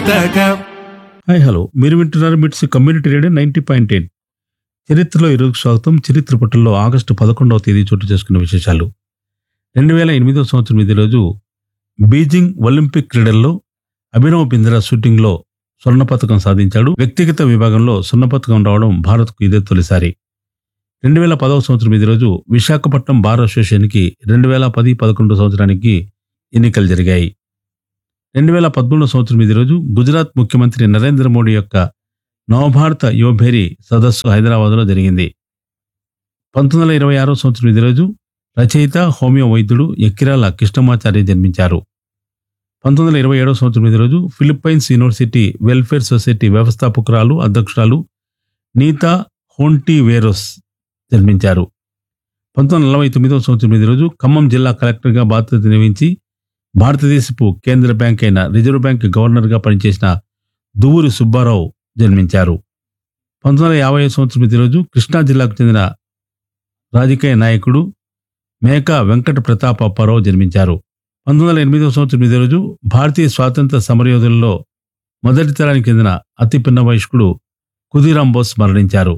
ముచ్చటగా hi hello మీరు వింటున్నారు MITS community radio ninety point eight చరిత్రలో ఈరోజు స్వాగతం చరిత్ర పట్టణంలో ఆగస్టు పదకొండవ తేదీ చోటు చేసుకున్న విశేషాలు రెండు వేల ఎనిమిదవ సంవత్సరం ఇదే రోజు బీజింగ్ ఒలింపిక్ క్రీడల్లో అభినవ్ బింద్రా షూటింగ్లో స్వర్ణ పథకం సాధించాడు వ్యక్తిగత విభాగంలో స్వర్ణ పథకం రావడం భారత్కు ఇదే తొలిసారి రెండు వేల పదవ సంవత్సరం ఇదే రోజు విశాఖపట్నం బార్ అసోసియేషన్కి రెండు వేల పది పదకొండు సంవత్సరానికి ఎన్నికలు జరిగాయి రెండు వేల పదమూడవ సంవత్సరం ఇదే రోజు గుజరాత్ ముఖ్యమంత్రి నరేంద్ర మోడీ యొక్క నవభారత యువభేరి సదస్సు హైదరాబాద్లో జరిగింది పంతొమ్మిది వందల ఇరవై ఆరో సంవత్సరం ఇదే రోజు రచయిత హోమియో వైద్యుడు ఎక్కిరాల కృష్ణమాచార్య జన్మించారు పంతొమ్మిది వందల ఇరవై ఏడవ సంవత్సరం ఇదే రోజు ఫిలిప్పైన్స్ యూనివర్సిటీ వెల్ఫేర్ సొసైటీ వ్యవస్థాపకురాలు అధ్యక్షురాలు నీతా హోంటీ వేరోస్ జన్మించారు పంతొమ్మిది వందల నలభై తొమ్మిదవ సంవత్సరం ఇదే రోజు ఖమ్మం జిల్లా కలెక్టర్గా బాధ్యత నిర్వహించి భారతదేశపు కేంద్ర బ్యాంక్ అయిన రిజర్వ్ బ్యాంక్ గవర్నర్గా పనిచేసిన దువ్వూరి సుబ్బారావు జన్మించారు పంతొమ్మిది వందల యాభై సంవత్సరం ఇదే రోజు కృష్ణా జిల్లాకు చెందిన రాజకీయ నాయకుడు మేక వెంకట ప్రతాప్ అప్పారావు జన్మించారు పంతొమ్మిది వందల ఎనిమిదవ సంవత్సరం ఇదే రోజు భారతీయ స్వాతంత్ర సమరయోధులలో మొదటి తరానికి చెందిన అతి పిన్న వయస్కుడు కుదీరాం బోస్ మరణించారు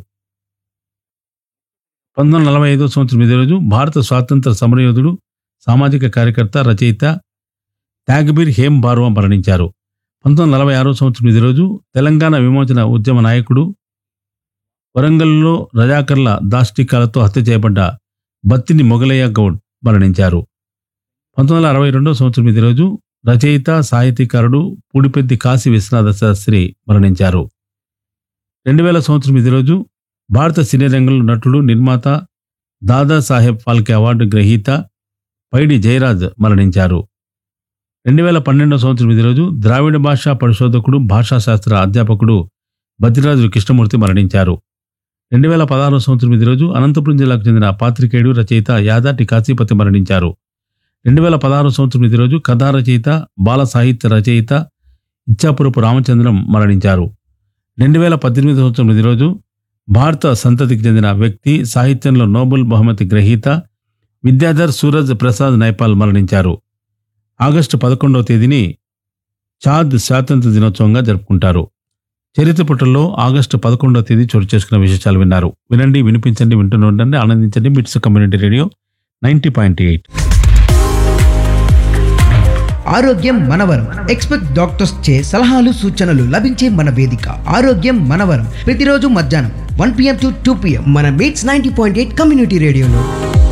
పంతొమ్మిది వందల నలభై ఐదవ సంవత్సరం ఇదే రోజు భారత స్వాతంత్ర సమరయోధుడు సామాజిక కార్యకర్త రచయిత త్యాగబీర్ హేమ్ బార్వా మరణించారు పంతొమ్మిది వందల నలభై ఆరో సంవత్సరం ఇదే రోజు తెలంగాణ విమోచన ఉద్యమ నాయకుడు వరంగల్లో రజాకర్ల దాష్టికాలతో హత్య చేయబడ్డ బత్తిని మొగలయ్య గౌడ్ మరణించారు పంతొమ్మిది వందల అరవై రెండో సంవత్సరం ఇదే రోజు రచయిత సాహితీకారుడు పూడిపెద్ది కాశీ విశ్వనాథ శాస్త్రి మరణించారు రెండు వేల సంవత్సరం ఇదే రోజు భారత సినీ రంగంలో నటుడు నిర్మాత దాదా సాహెబ్ ఫాల్కే అవార్డు గ్రహీత పైడి జయరాజ్ మరణించారు రెండు వేల పన్నెండవ సంవత్సరం ఇదే రోజు ద్రావిడ భాషా పరిశోధకుడు భాషాశాస్త్ర అధ్యాపకుడు బద్రిరాజు కృష్ణమూర్తి మరణించారు రెండు వేల పదహారవ సంవత్సరం ఇదే రోజు అనంతపురం జిల్లాకు చెందిన పాత్రికేయుడు రచయిత యాదాటి కాశీపతి మరణించారు రెండు వేల పదహారు సంవత్సరం ఇదే రోజు కథా రచయిత బాల సాహిత్య రచయిత ఇచ్చాపురపు రామచంద్రం మరణించారు రెండు వేల పద్దెనిమిది సంవత్సరం ఇదే రోజు భారత సంతతికి చెందిన వ్యక్తి సాహిత్యంలో నోబెల్ బహుమతి గ్రహీత విద్యాధర్ సూరజ్ ప్రసాద్ నైపాల్ మరణించారు ఆగస్టు పదకొండవ తేదీని చాద్ స్వాతంత్ర దినోత్సవంగా జరుపుకుంటారు చరిత్ర పుటల్లో ఆగస్టు పదకొండవ తేదీ చోటు చేసుకున్న విశేషాలు విన్నారు వినండి వినిపించండి వింటూనే ఉండండి ఆనందించండి MITS community radio ninety point eight ఆరోగ్యం మనవరం ఎక్స్పెక్ట్ డాక్టర్స్ చే సలహాలు సూచనలు లభించే మన వేదిక ఆరోగ్యం మనవరం ప్రతిరోజు మధ్యాహ్నం one PM to two PM మన MITS ninety point eight community రేడియోలో